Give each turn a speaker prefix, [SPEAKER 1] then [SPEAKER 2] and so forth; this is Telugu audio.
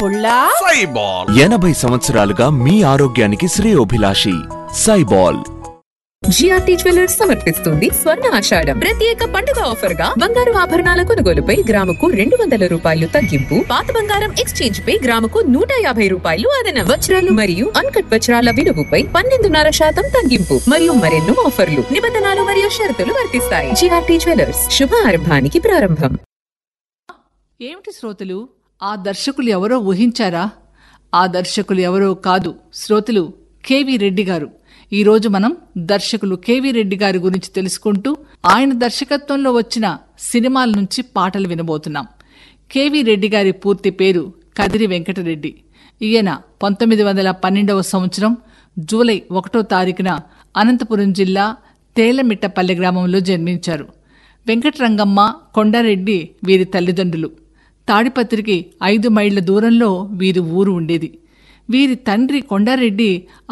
[SPEAKER 1] పుల్లా
[SPEAKER 2] సైబాల్
[SPEAKER 3] ఎనభై సంవత్సరాలుగా మీ ఆరోగ్యానికి శ్రేయోభిలాషి సైబాల్
[SPEAKER 4] జిఆర్టీ జ్యువెలర్స్ సమర్పిస్తుంది స్వర్ణ ఆషాఢం ప్రత్యేక పండుగ ఆఫర్ గా బంగారు ఆభరణాల కొనుగోలుపై గ్రాముకు రెండు వందల రూపాయలు తగ్గింపు పాత బంగారం ఎక్స్చేంజ్ పై గ్రాముకు నూట యాభై రూపాయలు అదనం వజ్రాలు మరియు అన్కట్ వజ్రాల విలువపై పన్నెండున్నర శాతం తగ్గింపు మరియు మరెన్నో ఆఫర్లు నిబంధనలు మరియు షరతులు వర్తిస్తాయి జిఆర్టీ జ్యువెలర్స్ శుభ ఆరంభానికి ప్రారంభం
[SPEAKER 5] ఏమిటి శ్రోతలు ఆ దర్శకులు ఎవరో ఊహించారా ఆ దర్శకులు ఎవరో కాదు శ్రోతలు కేవీ రెడ్డి గారు ఈరోజు మనం దర్శకులు కేవీ రెడ్డి గారి గురించి తెలుసుకుంటూ ఆయన దర్శకత్వంలో వచ్చిన సినిమాల నుంచి పాటలు వినబోతున్నాం కేవీ రెడ్డి గారి పూర్తి పేరు కదిరి వెంకటరెడ్డి ఈయన పంతొమ్మిది వందల పన్నెండవ సంవత్సరం జూలై ఒకటో తారీఖున అనంతపురం జిల్లా తేలమిట్టపల్లె గ్రామంలో జన్మించారు వెంకటరంగమ్మ కొండారెడ్డి వీరి తల్లిదండ్రులు తాడిపత్రికి ఐదు మైళ్ల దూరంలో వీరి ఊరు ఉండేది వీరి తండ్రి కొండారెడ్డి